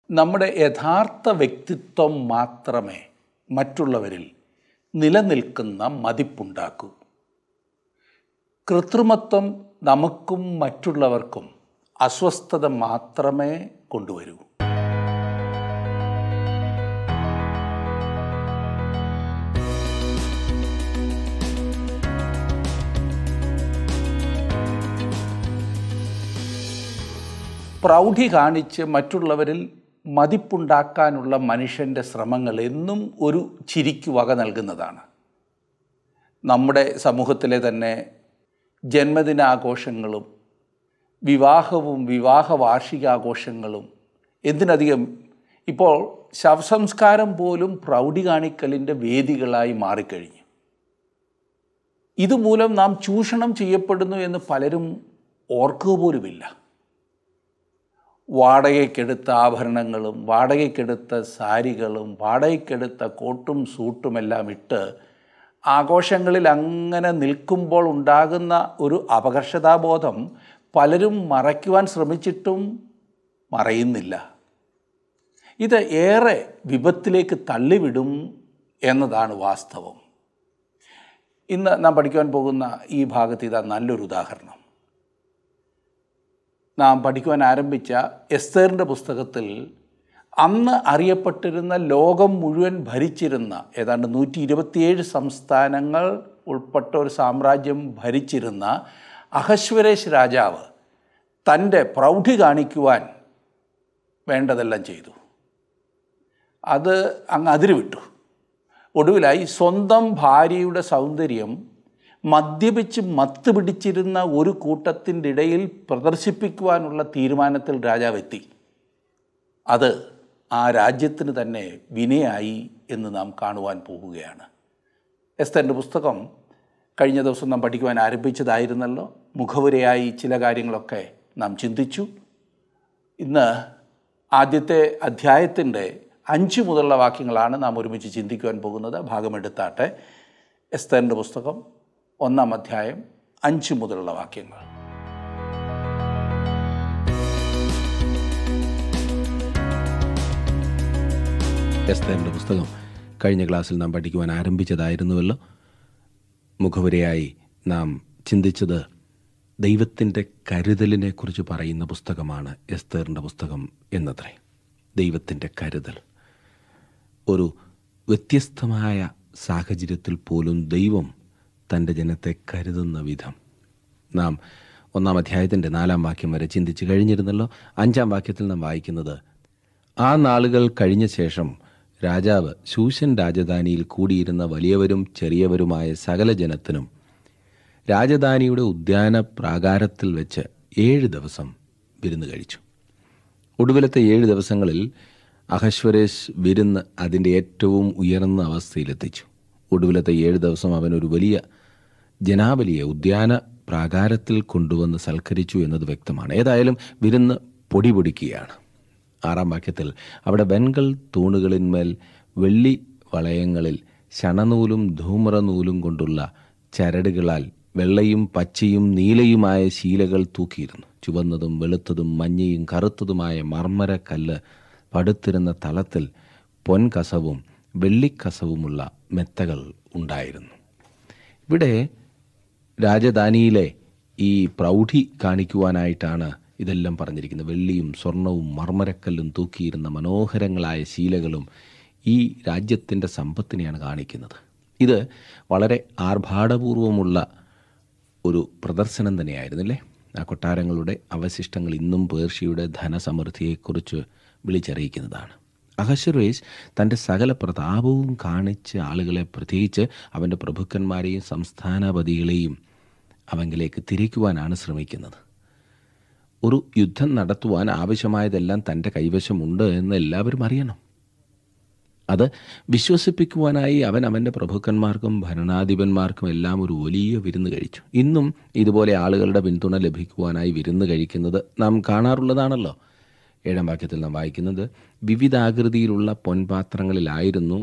നമ്മുടെ യഥാർത്ഥ വ്യക്തിത്വം മാത്രമേ മറ്റുള്ളവരിൽ നിലനിൽക്കുന്ന മതിപ്പുണ്ടാക്കൂ കൃത്രിമത്വം നമുക്കും മറ്റുള്ളവർക്കും അസ്വസ്ഥത മാത്രമേ കൊണ്ടുവരൂ പ്രൗഢി കാണിച്ച് മറ്റുള്ളവരിൽ മതിപ്പുണ്ടാക്കാനുള്ള മനുഷ്യൻ്റെ ശ്രമങ്ങൾ എന്നും ഒരു ചിരിക്ക് വക നൽകുന്നതാണ് നമ്മുടെ സമൂഹത്തിലെ തന്നെ ജന്മദിനാഘോഷങ്ങളും വിവാഹവും വിവാഹ വാർഷികാഘോഷങ്ങളും എന്തിനധികം ഇപ്പോൾ ശവസംസ്കാരം പോലും പ്രൗഢി കാണിക്കലിൻ്റെ വേദികളായി മാറിക്കഴിഞ്ഞു ഇതുമൂലം നാം ചൂഷണം ചെയ്യപ്പെടുന്നു എന്ന് പലരും ഓർക്കുക പോലുമില്ല വാടകയ്ക്കെടുത്ത ആഭരണങ്ങളും വാടകയ്ക്കെടുത്ത സാരികളും വാടകയ്ക്കെടുത്ത കോട്ടും സൂട്ടുമെല്ലാം ഇട്ട് ആഘോഷങ്ങളിൽ അങ്ങനെ നിൽക്കുമ്പോൾ ഉണ്ടാകുന്ന ഒരു അപകർഷതാബോധം പലരും മറയ്ക്കുവാൻ ശ്രമിച്ചിട്ടും മറയുന്നില്ല ഇത് ഏറെ വിപത്തിലേക്ക് തള്ളിവിടും എന്നതാണ് വാസ്തവം ഇന്ന് നാം പഠിക്കുവാൻ പോകുന്ന ഈ ഭാഗത്ത് ഇതാ നല്ലൊരു ഉദാഹരണം നാം പഠിക്കുവാൻ ആരംഭിച്ച എസ്തേറിൻ്റെ പുസ്തകത്തിൽ അന്ന് അറിയപ്പെട്ടിരുന്ന ലോകം മുഴുവൻ ഭരിച്ചിരുന്ന ഏതാണ്ട് നൂറ്റി ഇരുപത്തിയേഴ് സംസ്ഥാനങ്ങൾ ഉൾപ്പെട്ട ഒരു സാമ്രാജ്യം ഭരിച്ചിരുന്ന അഹശ്വരേഷ് രാജാവ് തൻ്റെ പ്രൗഢി കാണിക്കുവാൻ വേണ്ടതെല്ലാം ചെയ്തു അത് അങ്ങ് അതിരുവിട്ടു ഒടുവിലായി സ്വന്തം ഭാര്യയുടെ സൗന്ദര്യം മദ്യപിച്ച് മത്ത് പിടിച്ചിരുന്ന ഒരു കൂട്ടത്തിൻ്റെ ഇടയിൽ പ്രദർശിപ്പിക്കുവാനുള്ള തീരുമാനത്തിൽ രാജാവ് എത്തി അത് ആ രാജ്യത്തിന് തന്നെ വിനയായി എന്ന് നാം കാണുവാൻ പോകുകയാണ് എസ്തൻ്റെ പുസ്തകം കഴിഞ്ഞ ദിവസം നാം പഠിക്കുവാൻ ആരംഭിച്ചതായിരുന്നല്ലോ മുഖവുരയായി ചില കാര്യങ്ങളൊക്കെ നാം ചിന്തിച്ചു ഇന്ന് ആദ്യത്തെ അധ്യായത്തിൻ്റെ അഞ്ച് മുതലുള്ള വാക്യങ്ങളാണ് നാം ഒരുമിച്ച് ചിന്തിക്കുവാൻ പോകുന്നത് ഭാഗമെടുത്താട്ടെ എസ്തറിൻ്റെ പുസ്തകം ഒന്നാം അധ്യായം അഞ്ച് മുതലുള്ള വാക്യങ്ങൾ എസ്തേറിൻ്റെ പുസ്തകം കഴിഞ്ഞ ക്ലാസ്സിൽ നാം പഠിക്കുവാൻ ആരംഭിച്ചതായിരുന്നുവല്ലോ മുഖവരയായി നാം ചിന്തിച്ചത് ദൈവത്തിൻ്റെ കരുതലിനെക്കുറിച്ച് പറയുന്ന പുസ്തകമാണ് എസ്തേറിൻ്റെ പുസ്തകം എന്നത്രേ ദൈവത്തിൻ്റെ കരുതൽ ഒരു വ്യത്യസ്തമായ സാഹചര്യത്തിൽ പോലും ദൈവം തൻ്റെ ജനത്തെ കരുതുന്ന വിധം നാം ഒന്നാം അധ്യായത്തിൻ്റെ നാലാം വാക്യം വരെ ചിന്തിച്ച് കഴിഞ്ഞിരുന്നല്ലോ അഞ്ചാം വാക്യത്തിൽ നാം വായിക്കുന്നത് ആ നാളുകൾ കഴിഞ്ഞ ശേഷം രാജാവ് ശൂഷൻ രാജധാനിയിൽ കൂടിയിരുന്ന വലിയവരും ചെറിയവരുമായ സകല ജനത്തിനും രാജധാനിയുടെ ഉദ്യാന പ്രാകാരത്തിൽ വെച്ച് ഏഴ് ദിവസം വിരുന്ന് കഴിച്ചു ഒടുവിലത്തെ ഏഴ് ദിവസങ്ങളിൽ അഹശ്വരേഷ് വിരുന്ന് അതിൻ്റെ ഏറ്റവും ഉയർന്ന അവസ്ഥയിലെത്തിച്ചു ഒടുവിലത്തെ ഏഴ് ദിവസം അവൻ ഒരു വലിയ ജനാബലിയെ ഉദ്യാന പ്രാകാരത്തിൽ കൊണ്ടുവന്ന് സൽക്കരിച്ചു എന്നത് വ്യക്തമാണ് ഏതായാലും വിരുന്ന് പൊടി പൊടിക്കുകയാണ് ആറാം വാക്യത്തിൽ അവിടെ വെൺകൽ തൂണുകളിന്മേൽ വെള്ളി വളയങ്ങളിൽ ശണനൂലും ധൂമ്രനൂലും കൊണ്ടുള്ള ചരടുകളാൽ വെള്ളയും പച്ചയും നീലയുമായ ശീലകൾ തൂക്കിയിരുന്നു ചുവന്നതും വെളുത്തതും മഞ്ഞയും കറുത്തതുമായ മർമ്മര കല്ല് പടുത്തിരുന്ന തളത്തിൽ പൊൻകസവും വെള്ളിക്കസവുമുള്ള മെത്തകൾ ഉണ്ടായിരുന്നു ഇവിടെ രാജധാനിയിലെ ഈ പ്രൗഢി കാണിക്കുവാനായിട്ടാണ് ഇതെല്ലാം പറഞ്ഞിരിക്കുന്നത് വെള്ളിയും സ്വർണവും മർമ്മരക്കല്ലും തൂക്കിയിരുന്ന മനോഹരങ്ങളായ ശീലകളും ഈ രാജ്യത്തിൻ്റെ സമ്പത്തിനെയാണ് കാണിക്കുന്നത് ഇത് വളരെ ആർഭാടപൂർവമുള്ള ഒരു പ്രദർശനം തന്നെയായിരുന്നില്ലേ ആ കൊട്ടാരങ്ങളുടെ അവശിഷ്ടങ്ങൾ ഇന്നും പേർഷ്യയുടെ ധനസമൃദ്ധിയെക്കുറിച്ച് വിളിച്ചറിയിക്കുന്നതാണ് അഹശ്വരേഷ് തൻ്റെ സകല പ്രതാപവും കാണിച്ച് ആളുകളെ പ്രത്യേകിച്ച് അവൻ്റെ പ്രഭുക്കന്മാരെയും സംസ്ഥാനപതികളെയും അവങ്കിലേക്ക് തിരിക്കുവാനാണ് ശ്രമിക്കുന്നത് ഒരു യുദ്ധം നടത്തുവാൻ ആവശ്യമായതെല്ലാം തൻ്റെ കൈവശമുണ്ട് എന്ന് എല്ലാവരും അറിയണം അത് വിശ്വസിപ്പിക്കുവാനായി അവൻ അവൻ്റെ പ്രഭുക്കന്മാർക്കും ഭരണാധിപന്മാർക്കും എല്ലാം ഒരു വലിയ വിരുന്ന് കഴിച്ചു ഇന്നും ഇതുപോലെ ആളുകളുടെ പിന്തുണ ലഭിക്കുവാനായി വിരുന്ന് കഴിക്കുന്നത് നാം കാണാറുള്ളതാണല്ലോ ഏഴാം വാക്യത്തിൽ നാം വായിക്കുന്നത് വിവിധാകൃതിയിലുള്ള പൊൻപാത്രങ്ങളിലായിരുന്നു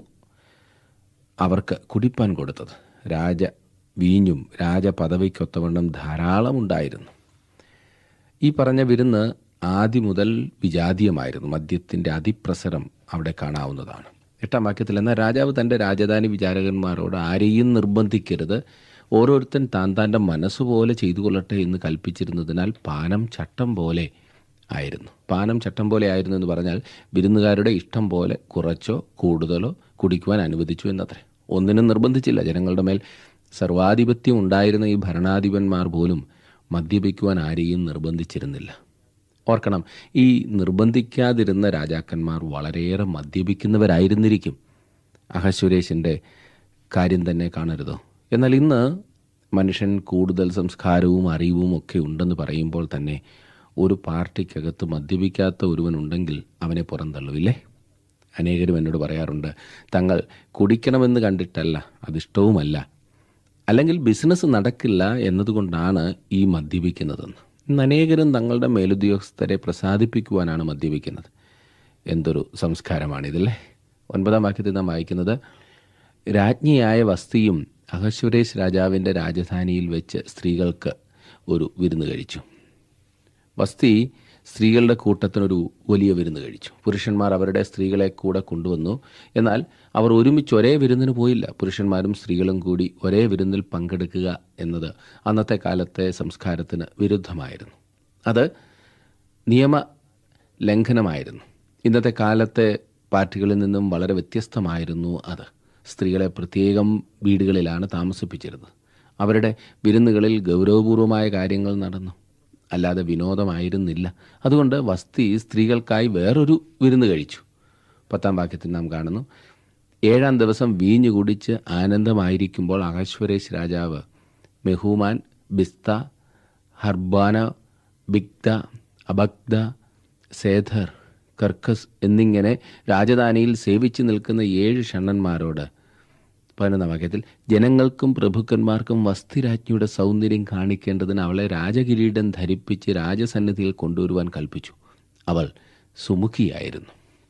അവർക്ക് കുടിപ്പാൻ കൊടുത്തത് രാജ വീഞ്ഞും രാജപദവിക്കൊത്തവണ്ണം ധാരാളം ഉണ്ടായിരുന്നു ഈ പറഞ്ഞ വിരുന്ന് ആദ്യം മുതൽ വിജാതീയമായിരുന്നു മദ്യത്തിൻ്റെ അതിപ്രസരം അവിടെ കാണാവുന്നതാണ് എട്ടാം വാക്യത്തിൽ എന്നാൽ രാജാവ് തൻ്റെ രാജധാനി വിചാരകന്മാരോട് ആരെയും നിർബന്ധിക്കരുത് ഓരോരുത്തൻ താൻ താൻ്റെ മനസ്സുപോലെ ചെയ്തു കൊള്ളട്ടെ എന്ന് കൽപ്പിച്ചിരുന്നതിനാൽ പാനം ചട്ടം പോലെ ആയിരുന്നു പാനം ചട്ടം പോലെ ആയിരുന്നു എന്ന് പറഞ്ഞാൽ വിരുന്നുകാരുടെ ഇഷ്ടം പോലെ കുറച്ചോ കൂടുതലോ കുടിക്കുവാൻ അനുവദിച്ചു എന്നത്രേ ഒന്നിനും നിർബന്ധിച്ചില്ല ജനങ്ങളുടെ മേൽ സർവാധിപത്യം ഉണ്ടായിരുന്ന ഈ ഭരണാധിപന്മാർ പോലും മദ്യപിക്കുവാൻ ആരെയും നിർബന്ധിച്ചിരുന്നില്ല ഓർക്കണം ഈ നിർബന്ധിക്കാതിരുന്ന രാജാക്കന്മാർ വളരെയേറെ മദ്യപിക്കുന്നവരായിരുന്നിരിക്കും അഹശ്വരേശിൻ്റെ കാര്യം തന്നെ കാണരുതോ എന്നാൽ ഇന്ന് മനുഷ്യൻ കൂടുതൽ സംസ്കാരവും അറിവും ഒക്കെ ഉണ്ടെന്ന് പറയുമ്പോൾ തന്നെ ഒരു പാർട്ടിക്കകത്ത് മദ്യപിക്കാത്ത ഒരുവനുണ്ടെങ്കിൽ അവനെ പുറന്തള്ളുവില്ലേ അനേകരും എന്നോട് പറയാറുണ്ട് തങ്ങൾ കുടിക്കണമെന്ന് കണ്ടിട്ടല്ല അതിഷ്ടവുമല്ല അല്ലെങ്കിൽ ബിസിനസ് നടക്കില്ല എന്നതുകൊണ്ടാണ് ഈ മദ്യപിക്കുന്നതെന്ന് ഇന്ന് അനേകരും തങ്ങളുടെ മേലുദ്യോഗസ്ഥരെ പ്രസാദിപ്പിക്കുവാനാണ് മദ്യപിക്കുന്നത് എന്തൊരു സംസ്കാരമാണിതല്ലേ ഒൻപതാം വാക്യത്തിൽ നാം വായിക്കുന്നത് രാജ്ഞിയായ വസ്തിയും അഹശ്വരേശ് രാജാവിൻ്റെ രാജധാനിയിൽ വെച്ച് സ്ത്രീകൾക്ക് ഒരു വിരുന്ന് കഴിച്ചു വസ്തി സ്ത്രീകളുടെ കൂട്ടത്തിനൊരു വലിയ വിരുന്ന് കഴിച്ചു പുരുഷന്മാർ അവരുടെ സ്ത്രീകളെ കൂടെ കൊണ്ടുവന്നു എന്നാൽ അവർ ഒരുമിച്ച് ഒരേ വിരുന്നിന് പോയില്ല പുരുഷന്മാരും സ്ത്രീകളും കൂടി ഒരേ വിരുന്നിൽ പങ്കെടുക്കുക എന്നത് അന്നത്തെ കാലത്തെ സംസ്കാരത്തിന് വിരുദ്ധമായിരുന്നു അത് നിയമ ലംഘനമായിരുന്നു ഇന്നത്തെ കാലത്തെ പാർട്ടികളിൽ നിന്നും വളരെ വ്യത്യസ്തമായിരുന്നു അത് സ്ത്രീകളെ പ്രത്യേകം വീടുകളിലാണ് താമസിപ്പിച്ചിരുന്നത് അവരുടെ വിരുന്നുകളിൽ ഗൗരവപൂർവമായ കാര്യങ്ങൾ നടന്നു അല്ലാതെ വിനോദമായിരുന്നില്ല അതുകൊണ്ട് വസ്തി സ്ത്രീകൾക്കായി വേറൊരു വിരുന്ന് കഴിച്ചു പത്താം വാക്യത്തിൽ നാം കാണുന്നു ഏഴാം ദിവസം വീഞ്ഞു കുടിച്ച് ആനന്ദമായിരിക്കുമ്പോൾ അഹശ്വരേശ് രാജാവ് മെഹൂമാൻ ബിസ്ത ഹർബാന ബിഗ്ദ അബഗ്ദ സേധർ കർക്കസ് എന്നിങ്ങനെ രാജധാനിയിൽ സേവിച്ചു നിൽക്കുന്ന ഏഴ് ഷണ്ണന്മാരോട് പതിനൊന്നാം വാക്യത്തിൽ ജനങ്ങൾക്കും പ്രഭുക്കന്മാർക്കും വസ്തിരാജ്ഞിയുടെ സൗന്ദര്യം കാണിക്കേണ്ടതിന് അവളെ രാജകിരീടം ധരിപ്പിച്ച് രാജസന്നിധിയിൽ കൊണ്ടുവരുവാൻ കൽപ്പിച്ചു അവൾ സുമുഖിയായിരുന്നു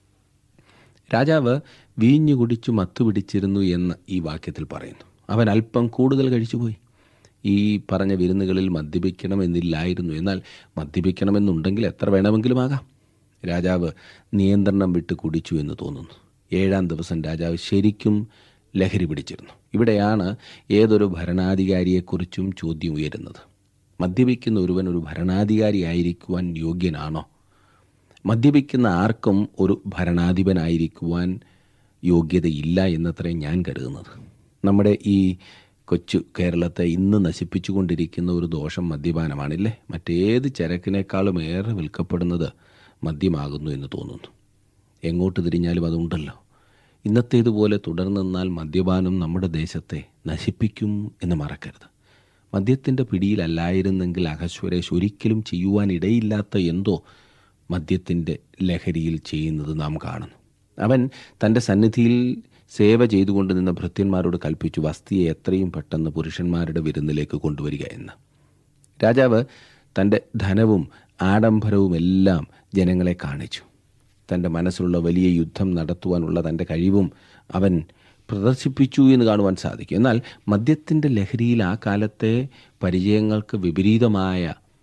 രാജാവ് വീഞ്ഞു കുടിച്ചു മത്തുപിടിച്ചിരുന്നു എന്ന് ഈ വാക്യത്തിൽ പറയുന്നു അവൻ അല്പം കൂടുതൽ കഴിച്ചുപോയി ഈ പറഞ്ഞ വിരുന്നുകളിൽ മദ്യപിക്കണമെന്നില്ലായിരുന്നു എന്നാൽ മദ്യപിക്കണമെന്നുണ്ടെങ്കിൽ എത്ര വേണമെങ്കിലും ആകാം രാജാവ് നിയന്ത്രണം വിട്ട് കുടിച്ചു എന്ന് തോന്നുന്നു ഏഴാം ദിവസം രാജാവ് ശരിക്കും ലഹരി പിടിച്ചിരുന്നു ഇവിടെയാണ് ഏതൊരു ഭരണാധികാരിയെക്കുറിച്ചും ചോദ്യം ഉയരുന്നത് മദ്യപിക്കുന്ന ഒരുവൻ ഒരു ഭരണാധികാരിയായിരിക്കുവാൻ യോഗ്യനാണോ മദ്യപിക്കുന്ന ആർക്കും ഒരു ഭരണാധിപനായിരിക്കുവാൻ യോഗ്യതയില്ല എന്നത്രേ ഞാൻ കരുതുന്നത് നമ്മുടെ ഈ കൊച്ചു കേരളത്തെ ഇന്ന് നശിപ്പിച്ചുകൊണ്ടിരിക്കുന്ന ഒരു ദോഷം മദ്യപാനമാണില്ലേ മറ്റേത് ചരക്കിനേക്കാളും ഏറെ വിൽക്കപ്പെടുന്നത് മദ്യമാകുന്നു എന്ന് തോന്നുന്നു എങ്ങോട്ട് തിരിഞ്ഞാലും അതുണ്ടല്ലോ ഇന്നത്തേതുപോലെ തുടർന്നാൽ മദ്യപാനം നമ്മുടെ ദേശത്തെ നശിപ്പിക്കും എന്ന് മറക്കരുത് മദ്യത്തിൻ്റെ പിടിയിലല്ലായിരുന്നെങ്കിൽ അഹശ്വരേഷ് ഒരിക്കലും ചെയ്യുവാനിടയില്ലാത്ത എന്തോ മദ്യത്തിൻ്റെ ലഹരിയിൽ ചെയ്യുന്നത് നാം കാണുന്നു അവൻ തൻ്റെ സന്നിധിയിൽ സേവ ചെയ്തുകൊണ്ട് നിന്ന ഭൃത്യന്മാരോട് കൽപ്പിച്ചു വസ്തിയെ എത്രയും പെട്ടെന്ന് പുരുഷന്മാരുടെ വിരുന്നിലേക്ക് കൊണ്ടുവരിക എന്ന് രാജാവ് തൻ്റെ ധനവും ആഡംബരവുമെല്ലാം ജനങ്ങളെ കാണിച്ചു തൻ്റെ മനസ്സിലുള്ള വലിയ യുദ്ധം നടത്തുവാനുള്ള തൻ്റെ കഴിവും അവൻ പ്രദർശിപ്പിച്ചു എന്ന് കാണുവാൻ സാധിക്കും എന്നാൽ മദ്യത്തിൻ്റെ ലഹരിയിൽ ആ കാലത്തെ പരിചയങ്ങൾക്ക് വിപരീതമായ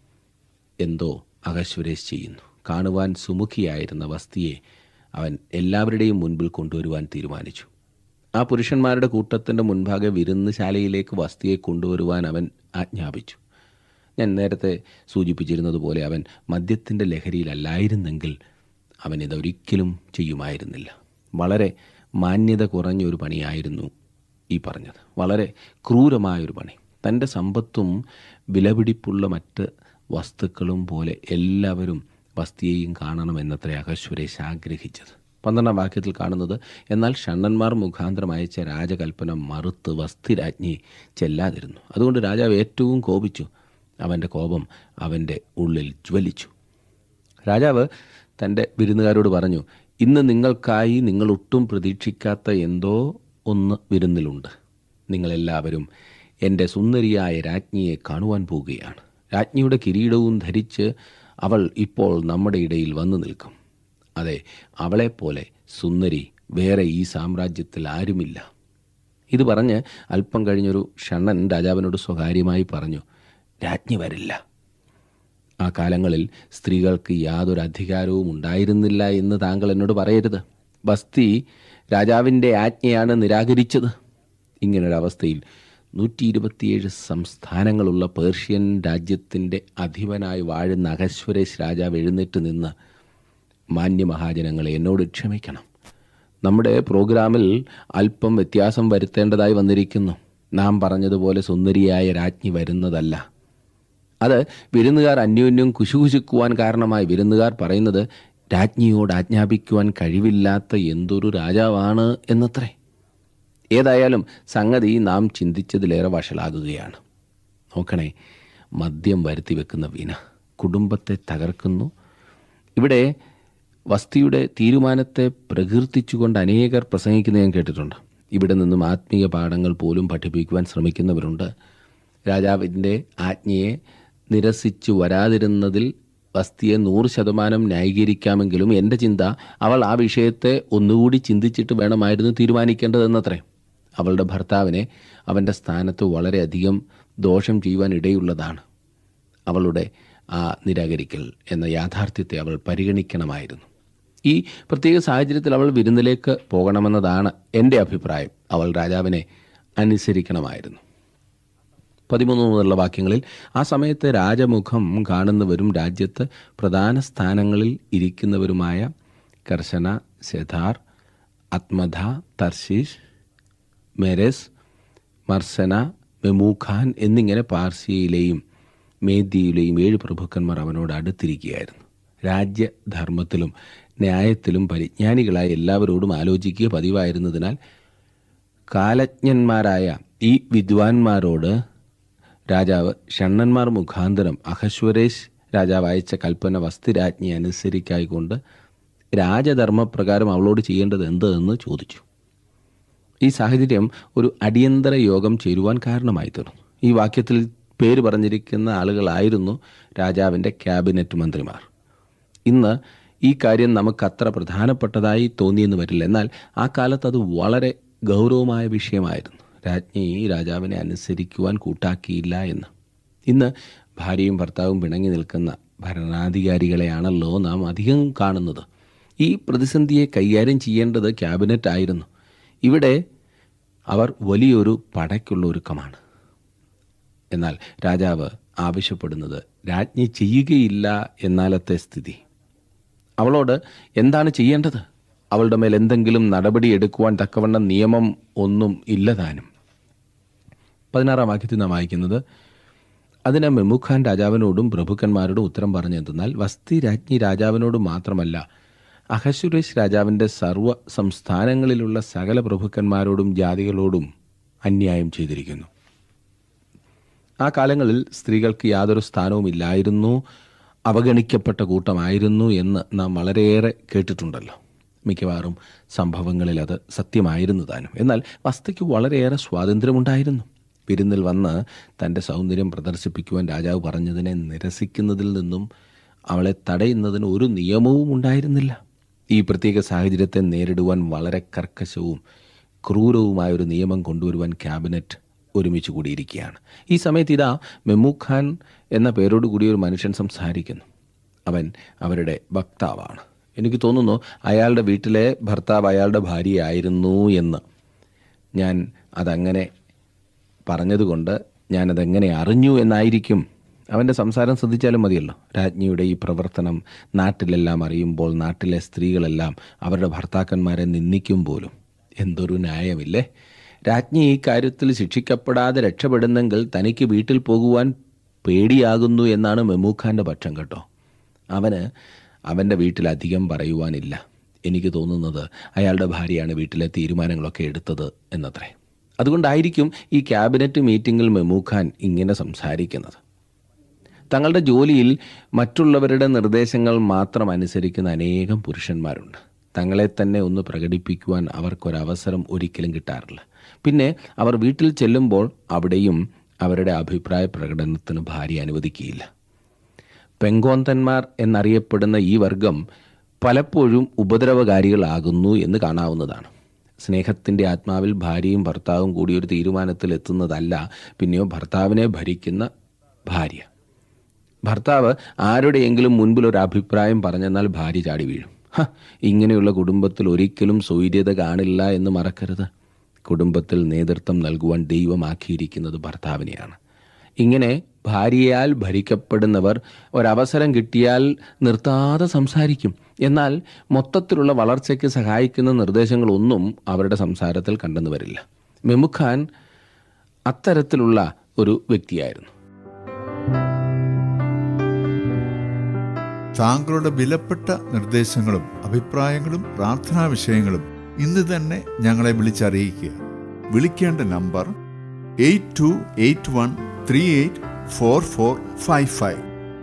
എന്തോ അകശ്വരേശ് ചെയ്യുന്നു കാണുവാൻ സുമുഖിയായിരുന്ന വസ്തിയെ അവൻ എല്ലാവരുടെയും മുൻപിൽ കൊണ്ടുവരുവാൻ തീരുമാനിച്ചു ആ പുരുഷന്മാരുടെ കൂട്ടത്തിൻ്റെ മുൻഭാഗെ വിരുന്നുശാലയിലേക്ക് വസ്തിയെ കൊണ്ടുവരുവാൻ അവൻ ആജ്ഞാപിച്ചു ഞാൻ നേരത്തെ സൂചിപ്പിച്ചിരുന്നതുപോലെ അവൻ മദ്യത്തിൻ്റെ ലഹരിയിലല്ലായിരുന്നെങ്കിൽ അവൻ ഇതൊരിക്കലും ചെയ്യുമായിരുന്നില്ല വളരെ മാന്യത കുറഞ്ഞൊരു പണിയായിരുന്നു ഈ പറഞ്ഞത് വളരെ ക്രൂരമായൊരു പണി തൻ്റെ സമ്പത്തും വിലപിടിപ്പുള്ള മറ്റ് വസ്തുക്കളും പോലെ എല്ലാവരും വസ്തിയെയും കാണണമെന്നത്രേ അഹശ്വരേശ് ആഗ്രഹിച്ചത് പന്ത്രണ്ടാം വാക്യത്തിൽ കാണുന്നത് എന്നാൽ ഷണ്ണന്മാർ മുഖാന്തരം അയച്ച രാജകൽപ്പന മറുത്ത് വസ്തിരാജ്ഞി ചെല്ലാതിരുന്നു അതുകൊണ്ട് രാജാവ് ഏറ്റവും കോപിച്ചു അവൻ്റെ കോപം അവൻ്റെ ഉള്ളിൽ ജ്വലിച്ചു രാജാവ് തൻ്റെ വിരുന്നുകാരോട് പറഞ്ഞു ഇന്ന് നിങ്ങൾക്കായി നിങ്ങൾ ഒട്ടും പ്രതീക്ഷിക്കാത്ത എന്തോ ഒന്ന് വിരുന്നിലുണ്ട് നിങ്ങളെല്ലാവരും എൻ്റെ സുന്ദരിയായ രാജ്ഞിയെ കാണുവാൻ പോവുകയാണ് രാജ്ഞിയുടെ കിരീടവും ധരിച്ച് അവൾ ഇപ്പോൾ നമ്മുടെ ഇടയിൽ വന്നു നിൽക്കും അതെ അവളെപ്പോലെ സുന്ദരി വേറെ ഈ സാമ്രാജ്യത്തിൽ ആരുമില്ല ഇത് പറഞ്ഞ് അല്പം കഴിഞ്ഞൊരു ഷണ്ണൻ രാജാവിനോട് സ്വകാര്യമായി പറഞ്ഞു രാജ്ഞി വരില്ല ആ കാലങ്ങളിൽ സ്ത്രീകൾക്ക് യാതൊരു അധികാരവും ഉണ്ടായിരുന്നില്ല എന്ന് താങ്കൾ എന്നോട് പറയരുത് ബസ്തി രാജാവിൻ്റെ ആജ്ഞയാണ് നിരാകരിച്ചത് ഇങ്ങനൊരവസ്ഥയിൽ നൂറ്റി ഇരുപത്തിയേഴ് സംസ്ഥാനങ്ങളുള്ള പേർഷ്യൻ രാജ്യത്തിൻ്റെ അധിപനായി വാഴുന്ന അഹശ്വരേശ് രാജാവ് എഴുന്നേറ്റ് നിന്ന് മാന്യമഹാജനങ്ങളെ എന്നോട് ക്ഷമിക്കണം നമ്മുടെ പ്രോഗ്രാമിൽ അല്പം വ്യത്യാസം വരുത്തേണ്ടതായി വന്നിരിക്കുന്നു നാം പറഞ്ഞതുപോലെ സുന്ദരിയായ രാജ്ഞി വരുന്നതല്ല അത് വിരുന്നുകാർ അന്യോന്യം കുശുകുശുക്കുവാൻ കാരണമായി വിരുന്നുകാർ പറയുന്നത് രാജ്ഞിയോട് ആജ്ഞാപിക്കുവാൻ കഴിവില്ലാത്ത എന്തൊരു രാജാവാണ് എന്നത്രേ ഏതായാലും സംഗതി നാം ചിന്തിച്ചതിലേറെ വഷളാകുകയാണ് നോക്കണേ മദ്യം വരുത്തി വെക്കുന്ന വീണ കുടുംബത്തെ തകർക്കുന്നു ഇവിടെ വസ്തിയുടെ തീരുമാനത്തെ പ്രകീർത്തിച്ചുകൊണ്ട് അനേകർ പ്രസംഗിക്കുന്നത് ഞാൻ കേട്ടിട്ടുണ്ട് ഇവിടെ നിന്നും ആത്മീയ പാഠങ്ങൾ പോലും പഠിപ്പിക്കുവാൻ ശ്രമിക്കുന്നവരുണ്ട് രാജാവിൻ്റെ ആജ്ഞയെ നിരസിച്ചു വരാതിരുന്നതിൽ വസ്തിയെ നൂറ് ശതമാനം ന്യായീകരിക്കാമെങ്കിലും എൻ്റെ ചിന്ത അവൾ ആ വിഷയത്തെ ഒന്നുകൂടി ചിന്തിച്ചിട്ട് വേണമായിരുന്നു തീരുമാനിക്കേണ്ടതെന്നത്രേ അവളുടെ ഭർത്താവിനെ അവൻ്റെ സ്ഥാനത്ത് വളരെയധികം ദോഷം ചെയ്യുവാൻ ഇടയുള്ളതാണ് അവളുടെ ആ നിരാകരിക്കൽ എന്ന യാഥാർത്ഥ്യത്തെ അവൾ പരിഗണിക്കണമായിരുന്നു ഈ പ്രത്യേക സാഹചര്യത്തിൽ അവൾ വിരുന്നിലേക്ക് പോകണമെന്നതാണ് എൻ്റെ അഭിപ്രായം അവൾ രാജാവിനെ അനുസരിക്കണമായിരുന്നു പതിമൂന്ന് മുതലുള്ള വാക്യങ്ങളിൽ ആ സമയത്ത് രാജമുഖം കാണുന്നവരും രാജ്യത്ത് പ്രധാന സ്ഥാനങ്ങളിൽ ഇരിക്കുന്നവരുമായ കർശന സെഥാർ അത്മധ തർശീഷ് മെരസ് മർസന മെമൂഖാൻ എന്നിങ്ങനെ പാർസിയയിലെയും മേദിയിലെയും ഏഴ് പ്രഭുക്കന്മാർ അവനോട് അടുത്തിരിക്കുകയായിരുന്നു രാജ്യധർമ്മത്തിലും ന്യായത്തിലും പരിജ്ഞാനികളായ എല്ലാവരോടും ആലോചിക്കുക പതിവായിരുന്നതിനാൽ കാലജ്ഞന്മാരായ ഈ വിദ്വാൻമാരോട് രാജാവ് ഷണ്ണന്മാർ മുഖാന്തരം അഹശ്വരേഷ് രാജാവ് അയച്ച കൽപ്പന വസ്തുരാജ്ഞി അനുസരിക്കായിക്കൊണ്ട് രാജധർമ്മപ്രകാരം അവളോട് ചെയ്യേണ്ടത് എന്തെന്ന് ചോദിച്ചു ഈ സാഹചര്യം ഒരു അടിയന്തര യോഗം ചേരുവാൻ കാരണമായി തീർന്നു ഈ വാക്യത്തിൽ പേര് പറഞ്ഞിരിക്കുന്ന ആളുകളായിരുന്നു രാജാവിൻ്റെ ക്യാബിനറ്റ് മന്ത്രിമാർ ഇന്ന് ഈ കാര്യം നമുക്ക് അത്ര പ്രധാനപ്പെട്ടതായി തോന്നിയെന്ന് വരില്ല എന്നാൽ ആ കാലത്ത് അത് വളരെ ഗൗരവമായ വിഷയമായിരുന്നു രാജ്ഞി രാജാവിനെ അനുസരിക്കുവാൻ കൂട്ടാക്കിയില്ല എന്ന് ഇന്ന് ഭാര്യയും ഭർത്താവും പിണങ്ങി നിൽക്കുന്ന ഭരണാധികാരികളെയാണല്ലോ നാം അധികം കാണുന്നത് ഈ പ്രതിസന്ധിയെ കൈകാര്യം ചെയ്യേണ്ടത് ക്യാബിനറ്റ് ആയിരുന്നു ഇവിടെ അവർ വലിയൊരു പടയ്ക്കുള്ള ഒരുക്കമാണ് എന്നാൽ രാജാവ് ആവശ്യപ്പെടുന്നത് രാജ്ഞി ചെയ്യുകയില്ല എന്നാലത്തെ സ്ഥിതി അവളോട് എന്താണ് ചെയ്യേണ്ടത് അവളുടെ മേൽ എന്തെങ്കിലും നടപടി എടുക്കുവാൻ തക്കവണ്ണം നിയമം ഒന്നും ഇല്ലതാനും പതിനാറാം വാക്യത്തിൽ നാം വായിക്കുന്നത് അതിന് മെമുഖാൻ രാജാവിനോടും പ്രഭുക്കന്മാരോടും ഉത്തരം പറഞ്ഞെന്തെന്നാൽ വസ്തി രാജ്ഞി രാജാവിനോട് മാത്രമല്ല അഹസുരേഷ് രാജാവിൻ്റെ സർവ്വ സംസ്ഥാനങ്ങളിലുള്ള സകല പ്രഭുക്കന്മാരോടും ജാതികളോടും അന്യായം ചെയ്തിരിക്കുന്നു ആ കാലങ്ങളിൽ സ്ത്രീകൾക്ക് യാതൊരു സ്ഥാനവും ഇല്ലായിരുന്നു അവഗണിക്കപ്പെട്ട കൂട്ടമായിരുന്നു എന്ന് നാം വളരെയേറെ കേട്ടിട്ടുണ്ടല്ലോ മിക്കവാറും സംഭവങ്ങളിൽ അത് സത്യമായിരുന്നു താനും എന്നാൽ വസ്തുയ്ക്ക് വളരെയേറെ സ്വാതന്ത്ര്യമുണ്ടായിരുന്നു വിരുന്നിൽ വന്ന് തൻ്റെ സൗന്ദര്യം പ്രദർശിപ്പിക്കുവാൻ രാജാവ് പറഞ്ഞതിനെ നിരസിക്കുന്നതിൽ നിന്നും അവളെ തടയുന്നതിന് ഒരു നിയമവും ഉണ്ടായിരുന്നില്ല ഈ പ്രത്യേക സാഹചര്യത്തെ നേരിടുവാൻ വളരെ കർക്കശവും ക്രൂരവുമായ ഒരു നിയമം കൊണ്ടുവരുവാൻ ക്യാബിനറ്റ് ഒരുമിച്ച് കൂടിയിരിക്കുകയാണ് ഈ സമയത്ത് ഇതാ മെമുഖാൻ എന്ന പേരോട് കൂടി ഒരു മനുഷ്യൻ സംസാരിക്കുന്നു അവൻ അവരുടെ വക്താവാണ് എനിക്ക് തോന്നുന്നു അയാളുടെ വീട്ടിലെ ഭർത്താവ് അയാളുടെ ഭാര്യയായിരുന്നു എന്ന് ഞാൻ അതങ്ങനെ പറഞ്ഞതുകൊണ്ട് ഞാനതെങ്ങനെ അറിഞ്ഞു എന്നായിരിക്കും അവൻ്റെ സംസാരം ശ്രദ്ധിച്ചാലും മതിയല്ലോ രാജ്ഞിയുടെ ഈ പ്രവർത്തനം നാട്ടിലെല്ലാം അറിയുമ്പോൾ നാട്ടിലെ സ്ത്രീകളെല്ലാം അവരുടെ ഭർത്താക്കന്മാരെ നിന്ദിക്കും പോലും എന്തൊരു ന്യായമില്ലേ രാജ്ഞി ഈ കാര്യത്തിൽ ശിക്ഷിക്കപ്പെടാതെ രക്ഷപ്പെടുന്നെങ്കിൽ തനിക്ക് വീട്ടിൽ പോകുവാൻ പേടിയാകുന്നു എന്നാണ് മെമൂഖാൻ്റെ പക്ഷം കേട്ടോ അവന് അവൻ്റെ വീട്ടിൽ അധികം പറയുവാനില്ല എനിക്ക് തോന്നുന്നത് അയാളുടെ ഭാര്യയാണ് വീട്ടിലെ തീരുമാനങ്ങളൊക്കെ എടുത്തത് എന്നത്രേ അതുകൊണ്ടായിരിക്കും ഈ ക്യാബിനറ്റ് മീറ്റിങ്ങിൽ മെമൂഖാൻ ഇങ്ങനെ സംസാരിക്കുന്നത് തങ്ങളുടെ ജോലിയിൽ മറ്റുള്ളവരുടെ നിർദ്ദേശങ്ങൾ മാത്രം അനുസരിക്കുന്ന അനേകം പുരുഷന്മാരുണ്ട് തങ്ങളെ തന്നെ ഒന്ന് പ്രകടിപ്പിക്കുവാൻ അവർക്കൊരവസരം ഒരിക്കലും കിട്ടാറില്ല പിന്നെ അവർ വീട്ടിൽ ചെല്ലുമ്പോൾ അവിടെയും അവരുടെ അഭിപ്രായ പ്രകടനത്തിന് ഭാര്യ അനുവദിക്കുകയില്ല പെങ്കോന്തന്മാർ എന്നറിയപ്പെടുന്ന ഈ വർഗം പലപ്പോഴും ഉപദ്രവകാരികളാകുന്നു എന്ന് കാണാവുന്നതാണ് സ്നേഹത്തിൻ്റെ ആത്മാവിൽ ഭാര്യയും ഭർത്താവും കൂടി ഒരു തീരുമാനത്തിൽ എത്തുന്നതല്ല പിന്നെയോ ഭർത്താവിനെ ഭരിക്കുന്ന ഭാര്യ ഭർത്താവ് ആരുടെയെങ്കിലും മുൻപിൽ ഒരു അഭിപ്രായം പറഞ്ഞെന്നാൽ ഭാര്യ ചാടി വീഴും ഹ ഇങ്ങനെയുള്ള കുടുംബത്തിൽ ഒരിക്കലും സ്വൈര്യത കാണില്ല എന്ന് മറക്കരുത് കുടുംബത്തിൽ നേതൃത്വം നൽകുവാൻ ദൈവമാക്കിയിരിക്കുന്നത് ഭർത്താവിനെയാണ് ഇങ്ങനെ ഭാര്യയാൽ ഭരിക്കപ്പെടുന്നവർ ഒരവസരം കിട്ടിയാൽ നിർത്താതെ സംസാരിക്കും എന്നാൽ മൊത്തത്തിലുള്ള വളർച്ചയ്ക്ക് സഹായിക്കുന്ന നിർദ്ദേശങ്ങളൊന്നും അവരുടെ സംസാരത്തിൽ കണ്ടെന്നു വരില്ല മെമുഖാൻ അത്തരത്തിലുള്ള ഒരു വ്യക്തിയായിരുന്നു താങ്കളുടെ വിലപ്പെട്ട നിർദ്ദേശങ്ങളും അഭിപ്രായങ്ങളും പ്രാർത്ഥനാ വിഷയങ്ങളും ഇന്ന് തന്നെ ഞങ്ങളെ വിളിച്ചറിയിക്കുക വിളിക്കേണ്ട number eight two eight one three eight four four five five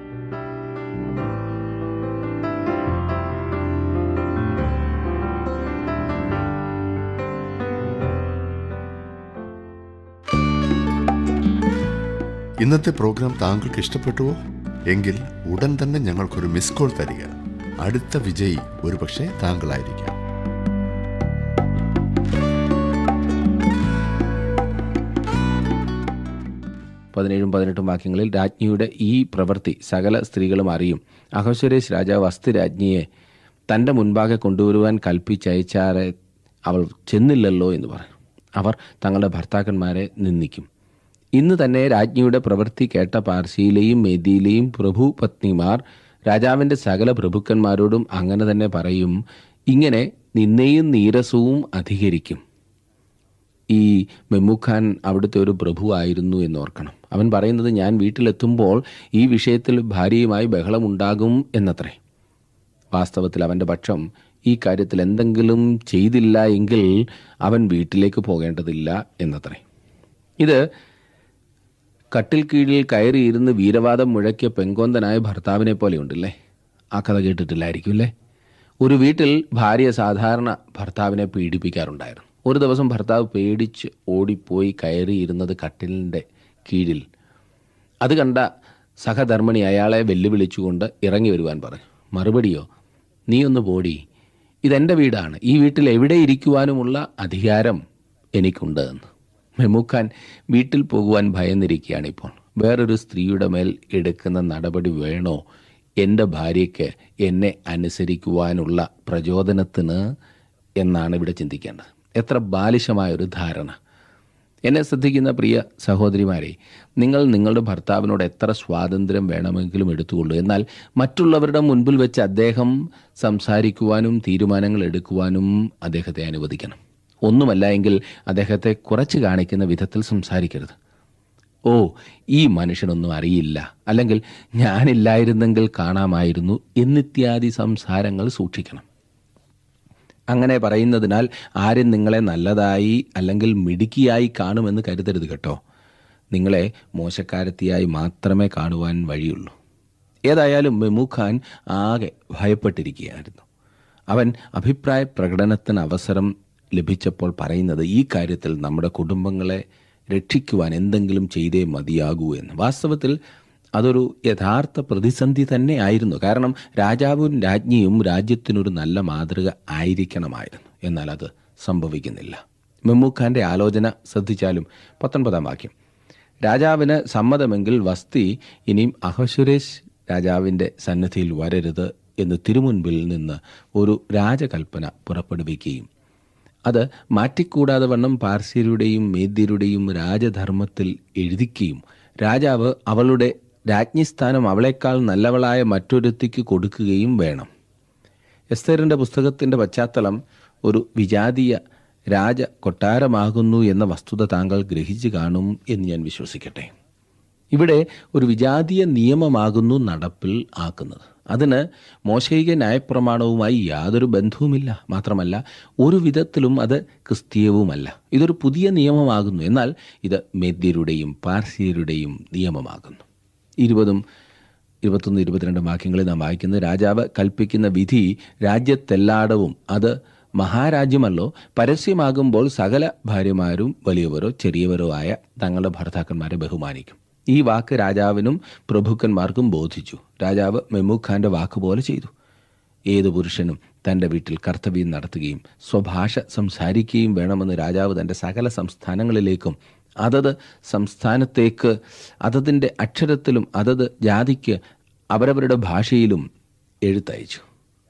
ഇന്നത്തെ പ്രോഗ്രാം താങ്കൾക്ക് ഇഷ്ടപ്പെട്ടുവോ എങ്കിൽ ഉടൻ തന്നെ ഞങ്ങൾക്കൊരു മിസ് കോൾ തരിക അടുത്ത വിജയി ഒരുപക്ഷെ താങ്കളായിരിക്കാം പതിനേഴും പതിനെട്ടും വാക്യങ്ങളിൽ രാജ്ഞിയുടെ ഈ പ്രവൃത്തി സകല സ്ത്രീകളും അറിയും അഹശ്വരേഷ് രാജാവ് അസ്ഥി രാജ്ഞിയെ തൻ്റെ മുൻപാകെ കൊണ്ടുവരുവാൻ കൽപ്പിച്ചയച്ചാറെ അവൾ ചെന്നില്ലല്ലോ എന്ന് പറഞ്ഞു അവർ തങ്ങളുടെ ഭർത്താക്കന്മാരെ നിന്ദിക്കും ഇന്ന് തന്നെ രാജ്ഞിയുടെ പ്രവൃത്തി കേട്ട പാർശിയിലെയും മേദിയിലെയും പ്രഭുപത്നിമാർ രാജാവിൻ്റെ സകല പ്രഭുക്കന്മാരോടും അങ്ങനെ തന്നെ പറയും ഇങ്ങനെ നിന്നയും നീരസവും അധികരിക്കും ഈ മെമുഖാൻ അവിടുത്തെ ഒരു പ്രഭുവായിരുന്നു എന്നോർക്കണം അവൻ പറയുന്നത് ഞാൻ വീട്ടിലെത്തുമ്പോൾ ഈ വിഷയത്തിൽ ഭാര്യയുമായി ബഹളമുണ്ടാകും എന്നത്രേ വാസ്തവത്തിൽ അവൻ്റെ പക്ഷം ഈ കാര്യത്തിൽ എന്തെങ്കിലും ചെയ്തില്ല എങ്കിൽ അവൻ വീട്ടിലേക്ക് പോകേണ്ടതില്ല എന്നത്രേ ഇത് കട്ടിൽ കീഴിൽ കയറിയിരുന്ന് വീരവാദം മുഴക്കിയ പെങ്കോന്തനായ ഭർത്താവിനെ പോലെയുണ്ടല്ലേ ആ കഥ കേട്ടിട്ടില്ലായിരിക്കും അല്ലേ ഒരു വീട്ടിൽ ഭാര്യ സാധാരണ ഭർത്താവിനെ പീഡിപ്പിക്കാറുണ്ടായിരുന്നു ഒരു ദിവസം ഭർത്താവ് പേടിച്ച് ഓടിപ്പോയി കയറിയിരുന്നത് കട്ടിലിൻ്റെ കീഴിൽ അത് കണ്ട സഹധർമ്മിണി അയാളെ വെല്ലുവിളിച്ചുകൊണ്ട് ഇറങ്ങി വരുവാൻ പറഞ്ഞു മറുപടിയോ നീ ഒന്ന് പോടി ഇതെൻ്റെ വീടാണ് ഈ വീട്ടിൽ എവിടെ ഇരിക്കുവാനുമുള്ള അധികാരം എനിക്കുണ്ട് എന്ന് മെമുഖാൻ വീട്ടിൽ പോകുവാൻ ഭയന്നിരിക്കുകയാണ് ഇപ്പോൾ വേറൊരു സ്ത്രീയുടെ മേൽ എടുക്കുന്ന നടപടി വേണോ എൻ്റെ ഭാര്യയ്ക്ക് എന്നെ അനുസരിക്കുവാനുള്ള പ്രചോദനത്തിന് എന്നാണ് ഇവിടെ ചിന്തിക്കേണ്ടത് എത്ര ബാലിശമായ ഒരു ധാരണ എന്നെ ശ്രദ്ധിക്കുന്ന പ്രിയ സഹോദരിമാരെ നിങ്ങൾ നിങ്ങളുടെ ഭർത്താവിനോട് എത്ര സ്വാതന്ത്ര്യം വേണമെങ്കിലും എടുത്തുകൊള്ളൂ എന്നാൽ മറ്റുള്ളവരുടെ മുൻപിൽ വെച്ച് അദ്ദേഹം സംസാരിക്കുവാനും തീരുമാനങ്ങൾ എടുക്കുവാനും അദ്ദേഹത്തെ അനുവദിക്കണം ഒന്നുമല്ല എങ്കിൽ അദ്ദേഹത്തെ കുറച്ച് കാണിക്കുന്ന വിധത്തിൽ സംസാരിക്കരുത് ഓ ഈ മനുഷ്യനൊന്നും അറിയില്ല അല്ലെങ്കിൽ ഞാനില്ലായിരുന്നെങ്കിൽ കാണാമായിരുന്നു എന്നിത്യാദി സംസാരങ്ങൾ സൂക്ഷിക്കണം അങ്ങനെ പറയുന്നതിനാൽ ആരും നിങ്ങളെ നല്ലതായി അല്ലെങ്കിൽ മിടുക്കിയായി കാണുമെന്ന് കരുതരുത് കേട്ടോ നിങ്ങളെ മോശക്കാരത്തിയായി മാത്രമേ കാണുവാൻ വഴിയുള്ളൂ ഏതായാലും മെമുഖാൻ ആകെ ഭയപ്പെട്ടിരിക്കുകയായിരുന്നു അവൻ അഭിപ്രായ പ്രകടനത്തിന് അവസരം ലഭിച്ചപ്പോൾ പറയുന്നത് ഈ കാര്യത്തിൽ നമ്മുടെ കുടുംബങ്ങളെ രക്ഷിക്കുവാൻ എന്തെങ്കിലും ചെയ്തേ മതിയാകൂ എന്ന് വാസ്തവത്തിൽ അതൊരു യഥാർത്ഥ പ്രതിസന്ധി തന്നെ ആയിരുന്നു കാരണം രാജാവും രാജ്ഞിയും രാജ്യത്തിനൊരു നല്ല മാതൃക ആയിരിക്കണമായിരുന്നു എന്നാൽ അത് സംഭവിക്കുന്നില്ല മെമ്മൂഖാന്റെ ആലോചന ശ്രദ്ധിച്ചാലും പത്തൊൻപതാം വാക്യം രാജാവിന് സമ്മതമെങ്കിൽ വസ്തി ഇനിയും അഹശ്വരേഷ് രാജാവിൻ്റെ സന്നിധിയിൽ വരരുത് എന്ന് തിരുമുൻപിൽ നിന്ന് ഒരു രാജകൽപ്പന പുറപ്പെടുവിക്കുകയും അത് മാറ്റിക്കൂടാതെ വണ്ണം പാർശ്യരുടെയും മേദ്യരുടെയും രാജധർമ്മത്തിൽ എഴുതിക്കുകയും രാജാവ് അവളുടെ രാജ്ഞിസ്ഥാനം അവളെക്കാൾ നല്ലവളായ മറ്റൊരുത്തിക്ക് കൊടുക്കുകയും വേണം എസ്തേറിൻ്റെ പുസ്തകത്തിൻ്റെ പശ്ചാത്തലം ഒരു വിജാതീയ രാജ കൊട്ടാരമാകുന്നു എന്ന വസ്തുത താങ്കൾ ഗ്രഹിച്ചു കാണും എന്ന് ഞാൻ വിശ്വസിക്കട്ടെ ഇവിടെ ഒരു വിജാതീയ നിയമമാകുന്നു നടപ്പിൽ ആക്കുന്നത് അതിന് മോശയിക ന്യായപ്രമാണവുമായി യാതൊരു ബന്ധവുമില്ല മാത്രമല്ല ഒരു വിധത്തിലും അത് ക്രിസ്തീയവുമല്ല ഇതൊരു പുതിയ നിയമമാകുന്നു എന്നാൽ ഇത് മേദ്യരുടെയും പാർസിയരുടെയും നിയമമാകുന്നു ഇരുപതും ഇരുപത്തൊന്ന് ഇരുപത്തിരണ്ട് വാക്യങ്ങളിൽ നാം വായിക്കുന്നത് രാജാവ് കൽപ്പിക്കുന്ന വിധി രാജ്യത്തെല്ലായിടവും അത് മഹാരാജ്യമല്ലോ പരസ്യമാകുമ്പോൾ സകല ഭാര്യമാരും വലിയവരോ ചെറിയവരോ ആയ തങ്ങളുടെ ഭർത്താക്കന്മാരെ ബഹുമാനിക്കും ഈ വാക്ക് രാജാവിനും പ്രഭുക്കന്മാർക്കും ബോധിച്ചു രാജാവ് മെമുഖാന്റെ വാക്ക് പോലെ ചെയ്തു ഏതു പുരുഷനും തൻ്റെ വീട്ടിൽ കർത്തവ്യം നടത്തുകയും സ്വഭാഷ സംസാരിക്കുകയും വേണമെന്ന് രാജാവ് തൻ്റെ സകല സംസ്ഥാനങ്ങളിലേക്കും അതത് സംസ്ഥാനത്തേക്ക് അതതിൻ്റെ അക്ഷരത്തിലും അതത് ജാതിക്ക് അവരവരുടെ ഭാഷയിലും എഴുത്തയച്ചു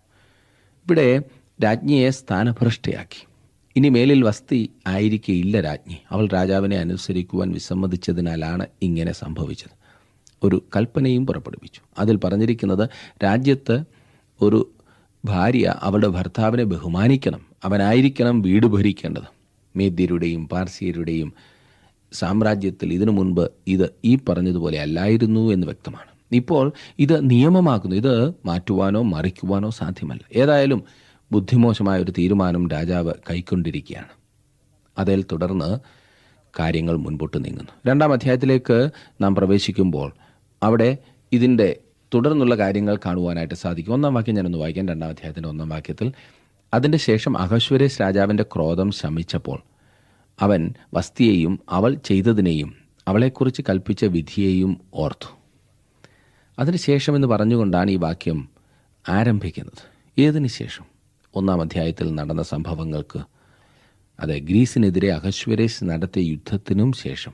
ഇവിടെ രാജ്ഞിയെ സ്ഥാനഭ്രഷ്ടയാക്കി ഇനി മേലിൽ വസ്തി ആയിരിക്കയില്ല രാജ്ഞി അവൾ രാജാവിനെ അനുസരിക്കുവാൻ വിസമ്മതിച്ചതിനാലാണ് ഇങ്ങനെ സംഭവിച്ചത് ഒരു കൽപ്പനയും പുറപ്പെടുവിച്ചു അതിൽ പറഞ്ഞിരിക്കുന്നത് രാജ്യത്ത് ഒരു ഭാര്യ അവളുടെ ഭർത്താവിനെ ബഹുമാനിക്കണം അവനായിരിക്കണം വീട് ഭരിക്കേണ്ടത് മേദ്യരുടെയും പാർസിയരുടെയും സാമ്രാജ്യത്തിൽ ഇതിനു മുൻപ് ഇത് ഈ പറഞ്ഞതുപോലെ അല്ലായിരുന്നു എന്ന് വ്യക്തമാണ് ഇപ്പോൾ ഇത് നിയമമാക്കുന്നു ഇത് മാറ്റുവാനോ മറിക്കുവാനോ സാധ്യമല്ല ഏതായാലും ബുദ്ധിമോശമായ ഒരു തീരുമാനം രാജാവ് കൈക്കൊണ്ടിരിക്കുകയാണ് അതിൽ തുടർന്ന് കാര്യങ്ങൾ മുൻപോട്ട് നീങ്ങുന്നു രണ്ടാം അധ്യായത്തിലേക്ക് നാം പ്രവേശിക്കുമ്പോൾ അവിടെ ഇതിൻ്റെ തുടർന്നുള്ള കാര്യങ്ങൾ കാണുവാനായിട്ട് സാധിക്കും ഒന്നാം വാക്യം ഞാനൊന്ന് വായിക്കാം രണ്ടാം അധ്യായത്തിൻ്റെ ഒന്നാം വാക്യത്തിൽ അതിൻ്റെ ശേഷം അഹശ്വരേഷ് രാജാവിൻ്റെ ക്രോധം ശമിച്ചപ്പോൾ അവൻ വസ്തിയെയും അവൾ ചെയ്തതിനെയും അവളെക്കുറിച്ച് കൽപ്പിച്ച വിധിയെയും ഓർത്തു അതിനുശേഷം എന്ന് പറഞ്ഞുകൊണ്ടാണ് ഈ വാക്യം ആരംഭിക്കുന്നത് ഏതിനു ശേഷം ഒന്നാം അധ്യായത്തിൽ നടന്ന സംഭവങ്ങൾക്ക് അതെ ഗ്രീസിനെതിരെ അഹശ്വരേഷ് നടത്തിയ യുദ്ധത്തിനും ശേഷം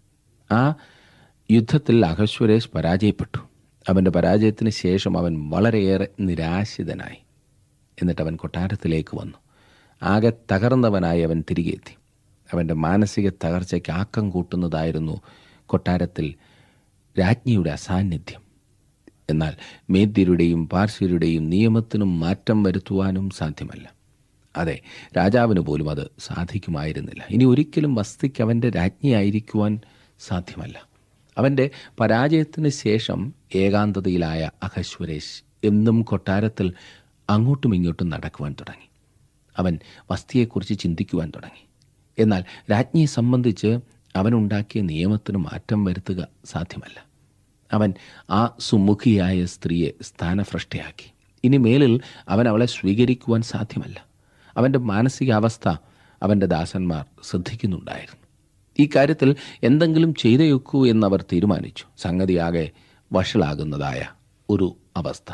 ആ യുദ്ധത്തിൽ അഹശ്വരേഷ് പരാജയപ്പെട്ടു അവൻ്റെ പരാജയത്തിന് ശേഷം അവൻ വളരെയേറെ നിരാശിതനായി എന്നിട്ട് അവൻ കൊട്ടാരത്തിലേക്ക് വന്നു ആകെ തകർന്നവനായി അവൻ തിരികെ എത്തി അവൻ്റെ മാനസിക തകർച്ചയ്ക്ക് ആക്കം കൂട്ടുന്നതായിരുന്നു കൊട്ടാരത്തിൽ രാജ്ഞിയുടെ അസാന്നിധ്യം എന്നാൽ മേദ്യരുടെയും പാർശ്വരുടെയും നിയമത്തിനും മാറ്റം വരുത്തുവാനും സാധ്യമല്ല അതെ രാജാവിന് പോലും അത് സാധിക്കുമായിരുന്നില്ല ഇനി ഒരിക്കലും വസ്തിക്ക് അവൻ്റെ രാജ്ഞിയായിരിക്കുവാൻ സാധ്യമല്ല അവൻ്റെ പരാജയത്തിന് ശേഷം ഏകാന്തതയിലായ അഹശ്വരേഷ് എന്നും കൊട്ടാരത്തിൽ അങ്ങോട്ടും ഇങ്ങോട്ടും നടക്കുവാൻ തുടങ്ങി അവൻ വസ്തിയെക്കുറിച്ച് ചിന്തിക്കുവാൻ തുടങ്ങി എന്നാൽ രാജ്ഞിയെ സംബന്ധിച്ച് അവനുണ്ടാക്കിയ നിയമത്തിന് മാറ്റം വരുത്തുക സാധ്യമല്ല അവൻ ആ സുമുഖിയായ സ്ത്രീയെ സ്ഥാനഭ്രഷ്ടയാക്കി ഇനി മേലിൽ അവൻ അവളെ സ്വീകരിക്കുവാൻ സാധ്യമല്ല അവൻ്റെ മാനസികാവസ്ഥ അവൻ്റെ ദാസന്മാർ ശ്രദ്ധിക്കുന്നുണ്ടായിരുന്നു ഈ കാര്യത്തിൽ എന്തെങ്കിലും ചെയ്തേക്കൂ എന്നവർ തീരുമാനിച്ചു സംഗതിയാകെ വഷളാകുന്നതായ ഒരു അവസ്ഥ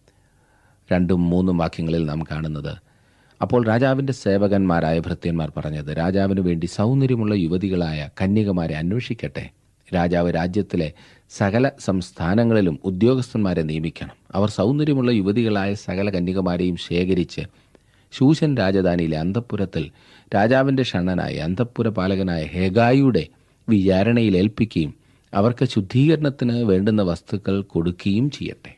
രണ്ടും മൂന്നും വാക്യങ്ങളിൽ നാം കാണുന്നത് അപ്പോൾ രാജാവിൻ്റെ സേവകന്മാരായ ഭൃത്യന്മാർ പറഞ്ഞത് രാജാവിന് വേണ്ടി സൗന്ദര്യമുള്ള യുവതികളായ കന്യകമാരെ അന്വേഷിക്കട്ടെ രാജാവ് രാജ്യത്തിലെ സകല സംസ്ഥാനങ്ങളിലും ഉദ്യോഗസ്ഥന്മാരെ നിയമിക്കണം അവർ സൗന്ദര്യമുള്ള യുവതികളായ സകല കന്യകമാരെയും ശേഖരിച്ച് ശൂശൻ രാജധാനിയിലെ അന്തഃപുരത്തിൽ രാജാവിൻ്റെ ഷണ്ണനായ അന്തഃപുര പാലകനായ ഹേഗായിയുടെ വിചാരണയിൽ ഏൽപ്പിക്കുകയും അവർക്ക് ശുദ്ധീകരണത്തിന് വേണ്ടുന്ന വസ്തുക്കൾ കൊടുക്കുകയും ചെയ്യട്ടെ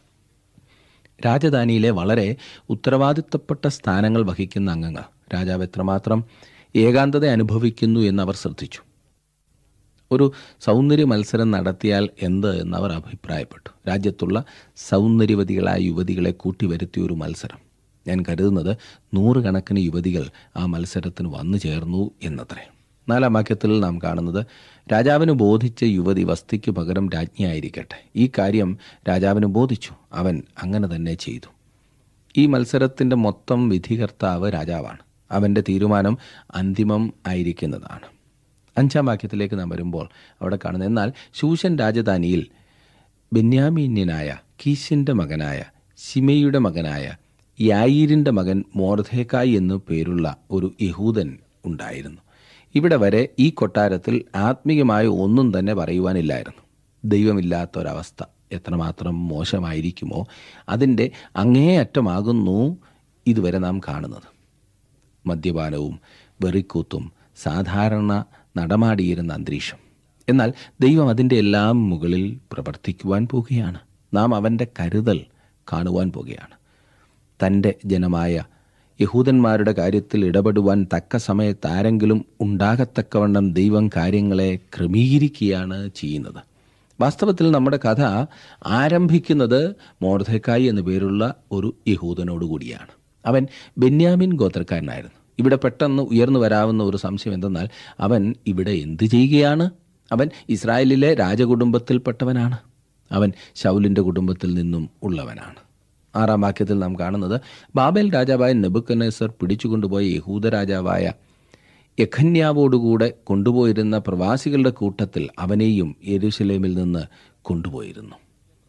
രാജധാനിയിലെ വളരെ ഉത്തരവാദിത്തപ്പെട്ട സ്ഥാനങ്ങൾ വഹിക്കുന്ന അംഗങ്ങൾ രാജാവ് എത്രമാത്രം ഏകാന്തത അനുഭവിക്കുന്നു എന്നവർ ശ്രദ്ധിച്ചു ഒരു സൗന്ദര്യ മത്സരം നടത്തിയാൽ എന്ത് എന്നവർ അഭിപ്രായപ്പെട്ടു രാജ്യത്തുള്ള സൗന്ദര്യവതികളായ യുവതികളെ കൂട്ടിവരുത്തിയ ഒരു മത്സരം ഞാൻ കരുതുന്നത് നൂറുകണക്കിന് യുവതികൾ ആ മത്സരത്തിന് വന്നു ചേർന്നു എന്നത്രേ നാലാം വാക്യത്തിൽ നാം കാണുന്നത് രാജാവിന് ബോധിച്ച യുവതി വസ്തിക്ക് പകരം രാജ്ഞിയായിരിക്കട്ടെ ഈ കാര്യം രാജാവിന് ബോധിച്ചു അവൻ അങ്ങനെ തന്നെ ചെയ്തു ഈ മത്സരത്തിൻ്റെ മൊത്തം വിധികർത്താവ് രാജാവാണ് അവൻ്റെ തീരുമാനം അന്തിമം ആയിരിക്കുന്നതാണ് അഞ്ചാം വാക്യത്തിലേക്ക് നാം വരുമ്പോൾ അവിടെ കാണുന്നത് എന്നാൽ ശൂഷൻ രാജധാനിയിൽ ബെന്യാമീന്യനായ കീശിൻ്റെ മകനായ ശിമയുടെ മകനായ യായിരിൻ്റെ മകൻ മോർധേക്കായി എന്നു പേരുള്ള ഒരു യഹൂദൻ ഉണ്ടായിരുന്നു ഇവിടെ വരെ ഈ കൊട്ടാരത്തിൽ ആത്മീയമായ ഒന്നും തന്നെ പറയുവാനില്ലായിരുന്നു ദൈവമില്ലാത്ത ഒരവസ്ഥ എത്രമാത്രം മോശമായിരിക്കുമോ അതിൻ്റെ അങ്ങേയറ്റമാകുന്നു ഇതുവരെ നാം കാണുന്നത് മദ്യപാനവും വെറിക്കൂത്തും സാധാരണ നടമാടിയിരുന്ന അന്തരീക്ഷം എന്നാൽ ദൈവം അതിൻ്റെ എല്ലാം മുകളിൽ പ്രവർത്തിക്കുവാൻ പോകുകയാണ് നാം അവൻ്റെ കരുതൽ കാണുവാൻ പോകുകയാണ് തൻ്റെ ജനമായ യഹൂദന്മാരുടെ കാര്യത്തിൽ ഇടപെടുവാൻ തക്ക സമയത്ത് ആരെങ്കിലും ഉണ്ടാകത്തക്കവണ്ണം ദൈവം കാര്യങ്ങളെ ക്രമീകരിക്കുകയാണ് ചെയ്യുന്നത് വാസ്തവത്തിൽ നമ്മുടെ കഥ ആരംഭിക്കുന്നത് മോർധക്കായി എന്നു പേരുള്ള ഒരു യഹൂദനോടുകൂടിയാണ് അവൻ ബെന്യാമിൻ ഗോത്രക്കാരനായിരുന്നു ഇവിടെ പെട്ടെന്ന് ഉയർന്നു വരാവുന്ന ഒരു സംശയം എന്തെന്നാൽ അവൻ ഇവിടെ എന്ത് ചെയ്യുകയാണ് അവൻ ഇസ്രായേലിലെ രാജകുടുംബത്തിൽപ്പെട്ടവനാണ് അവൻ ശൗലിൻ്റെ കുടുംബത്തിൽ നിന്നും ഉള്ളവനാണ് ആറാം വാക്യത്തിൽ നാം കാണുന്നത് ബാബേൽ രാജാവായ നെബുക്കനേസർ പിടിച്ചുകൊണ്ടുപോയ യഹൂദ രാജാവായ യഖന്യാവോടുകൂടെ കൊണ്ടുപോയിരുന്ന പ്രവാസികളുടെ കൂട്ടത്തിൽ അവനെയും യെരുശലേമിൽ നിന്ന് കൊണ്ടുപോയിരുന്നു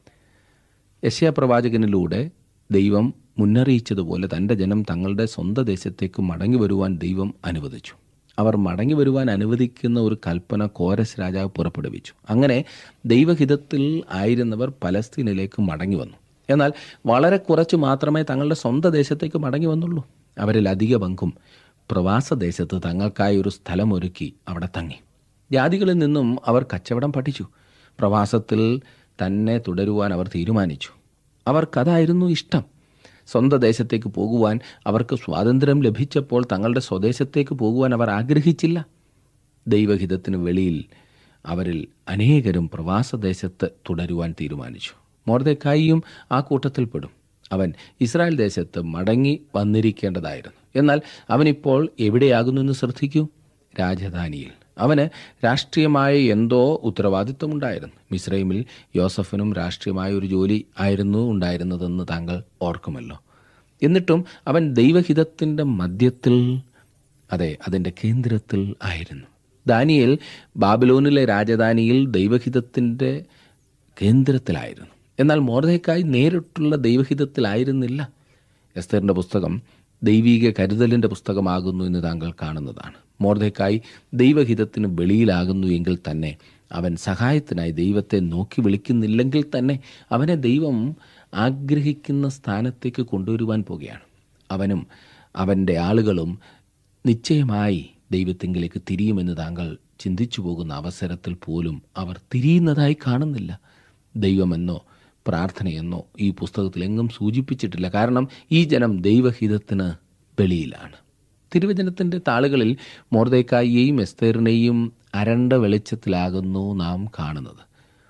യശ്യാ പ്രവാചകനിലൂടെ ദൈവം മുന്നറിയിച്ചതുപോലെ തൻ്റെ ജനം തങ്ങളുടെ സ്വന്തം ദേശത്തേക്ക് മടങ്ങി വരുവാൻ ദൈവം അനുവദിച്ചു അവർ മടങ്ങി വരുവാൻ അനുവദിക്കുന്ന ഒരു കൽപ്പന കോരസ് രാജാവ് പുറപ്പെടുവിച്ചു അങ്ങനെ ദൈവഹിതത്തിൽ ആയിരുന്നവർ പലസ്തീനിലേക്ക് മടങ്ങി വന്നു എന്നാൽ വളരെ കുറച്ച് മാത്രമേ തങ്ങളുടെ സ്വന്തം ദേശത്തേക്ക് മടങ്ങി വന്നുള്ളൂ അവരിൽ അധിക പങ്കും പ്രവാസദേശത്ത് തങ്ങൾക്കായി ഒരു സ്ഥലമൊരുക്കി അവിടെ തങ്ങി ജാതികളിൽ നിന്നും അവർ കച്ചവടം പഠിച്ചു പ്രവാസത്തിൽ തന്നെ തുടരുവാൻ അവർ തീരുമാനിച്ചു അവർക്കതായിരുന്നു ഇഷ്ടം സ്വന്തം ദേശത്തേക്ക് പോകുവാൻ അവർക്ക് സ്വാതന്ത്ര്യം ലഭിച്ചപ്പോൾ തങ്ങളുടെ സ്വദേശത്തേക്ക് പോകുവാൻ അവർ ആഗ്രഹിച്ചില്ല ദൈവഹിതത്തിന് വെളിയിൽ അവരിൽ അനേകരും പ്രവാസദേശത്ത് തുടരുവാൻ തീരുമാനിച്ചു മോർദക്കായിയും ആ കൂട്ടത്തിൽപ്പെടും അവൻ ഇസ്രായേൽ ദേശത്ത് മടങ്ങി വന്നിരിക്കേണ്ടതായിരുന്നു എന്നാൽ അവനിപ്പോൾ എവിടെയാകുന്നു എന്ന് ശ്രദ്ധിക്കൂ രാജധാനിയിൽ അവന് രാഷ്ട്രീയമായ എന്തോ ഉത്തരവാദിത്വമുണ്ടായിരുന്നു മിസ്രൈമിൽ യോസഫിനും രാഷ്ട്രീയമായ ഒരു ജോലി ആയിരുന്നു ഉണ്ടായിരുന്നതെന്ന് താങ്കൾ ഓർക്കുമല്ലോ എന്നിട്ടും അവൻ ദൈവഹിതത്തിൻ്റെ മധ്യത്തിൽ അതെ അതിൻ്റെ കേന്ദ്രത്തിൽ ആയിരുന്നു ദാനിയേൽ ബാബിലോണിലെ രാജധാനിയിൽ ദൈവഹിതത്തിൻ്റെ കേന്ദ്രത്തിലായിരുന്നു എന്നാൽ മോർദയ്ക്കായി നേരിട്ടുള്ള ദൈവഹിതത്തിലായിരുന്നില്ല എസ്തറിൻ്റെ പുസ്തകം ദൈവീക കരുതലിൻ്റെ പുസ്തകമാകുന്നു എന്ന് താങ്കൾ കാണുന്നതാണ് മോർദയ്ക്കായി ദൈവഹിതത്തിന് വെളിയിലാകുന്നു എങ്കിൽ തന്നെ അവൻ സഹായത്തിനായി ദൈവത്തെ നോക്കി വിളിക്കുന്നില്ലെങ്കിൽ തന്നെ അവനെ ദൈവം ആഗ്രഹിക്കുന്ന സ്ഥാനത്തേക്ക് കൊണ്ടുവരുവാൻ പോകുകയാണ് അവനും അവൻ്റെ ആളുകളും നിശ്ചയമായി ദൈവത്തെങ്കിലേക്ക് തിരിയുമെന്ന് താങ്കൾ ചിന്തിച്ചു പോകുന്ന അവസരത്തിൽ പോലും അവർ തിരിയുന്നതായി കാണുന്നില്ല ദൈവമെന്നോ പ്രാർത്ഥനയെന്നോ ഈ പുസ്തകത്തിൽ എങ്ങും സൂചിപ്പിച്ചിട്ടില്ല കാരണം ഈ ജനം ദൈവഹിതത്തിന് വെളിയിലാണ് തിരുവചനത്തിൻ്റെ താളുകളിൽ മോർദേക്കായിയെയും എസ്തേറിനെയും അരണ്ട വെളിച്ചത്തിലാകുന്നു നാം കാണുന്നത്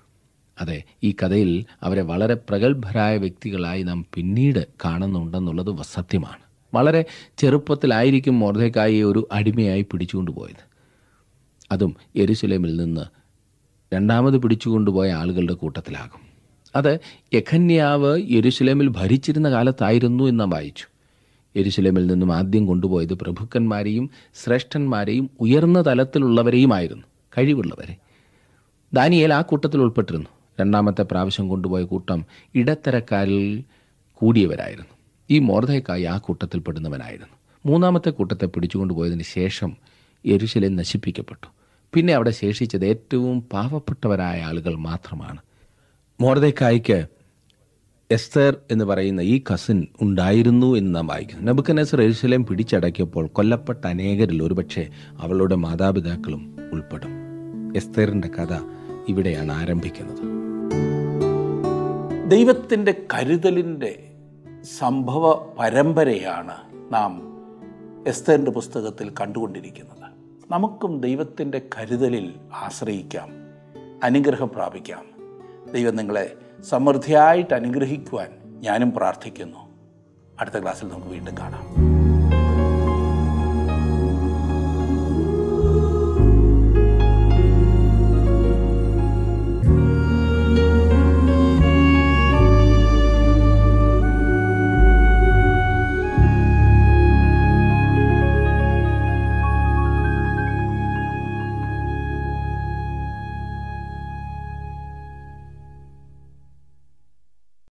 അതെ ഈ കഥയിൽ അവരെ വളരെ പ്രഗത്ഭരായ വ്യക്തികളായി നാം പിന്നീട് കാണുന്നുണ്ടെന്നുള്ളത് സത്യമാണ് വളരെ ചെറുപ്പത്തിലായിരിക്കും മോർദേക്കായിയെ ഒരു അടിമയായി പിടിച്ചുകൊണ്ടുപോയത് അതും എരുസലേമിൽ നിന്ന് രണ്ടാമത് പിടിച്ചുകൊണ്ടുപോയ ആളുകളുടെ കൂട്ടത്തിലാകും അത് യഖന്യാവ് യെരുശലേമിൽ ഭരിച്ചിരുന്ന കാലത്തായിരുന്നു എന്ന് നാം വായിച്ചു യെരുശലേമിൽ നിന്നും ആദ്യം കൊണ്ടുപോയത് പ്രഭുക്കന്മാരെയും ശ്രേഷ്ഠന്മാരെയും ഉയർന്ന തലത്തിലുള്ളവരെയുമായിരുന്നു കഴിവുള്ളവരെ ദാനിയേൽ ആ കൂട്ടത്തിൽ ഉൾപ്പെട്ടിരുന്നു രണ്ടാമത്തെ പ്രാവശ്യം കൊണ്ടുപോയ കൂട്ടം ഇടത്തരക്കാരിൽ കൂടിയവരായിരുന്നു ഈ മോർദയക്കായി ആ കൂട്ടത്തിൽപ്പെടുന്നവനായിരുന്നു മൂന്നാമത്തെ കൂട്ടത്തെ പിടിച്ചുകൊണ്ടുപോയതിന് ശേഷം യെരുശലേം നശിപ്പിക്കപ്പെട്ടു പിന്നെ അവിടെ ശേഷിച്ചത് ഏറ്റവും പാവപ്പെട്ടവരായ ആളുകൾ മാത്രമാണ് മോർദക്കായ്ക്ക് എസ്തർ എന്ന് പറയുന്ന ഈ കസിൻ ഉണ്ടായിരുന്നു എന്ന് നാം വായിക്കുന്നു നബുക്കനസർ എരുസലേം പിടിച്ചടക്കിയപ്പോൾ കൊല്ലപ്പെട്ട അനേകരിൽ ഒരുപക്ഷെ അവളുടെ മാതാപിതാക്കളും ഉൾപ്പെടും എസ്തറിൻ്റെ കഥ ഇവിടെയാണ് ആരംഭിക്കുന്നത് ദൈവത്തിൻ്റെ കരുതലിൻ്റെ സംഭവ പരമ്പരയാണ് നാം എസ്തറിൻ്റെ പുസ്തകത്തിൽ കണ്ടുകൊണ്ടിരിക്കുന്നത് നമുക്കും ദൈവത്തിൻ്റെ കരുതലിൽ ആശ്രയിക്കാം അനുഗ്രഹം പ്രാപിക്കാം ദൈവം നിങ്ങളെ സമൃദ്ധിയായിട്ട് അനുഗ്രഹിക്കുവാൻ ഞാനും പ്രാർത്ഥിക്കുന്നു അടുത്ത ക്ലാസ്സിൽ നമുക്ക് വീണ്ടും കാണാം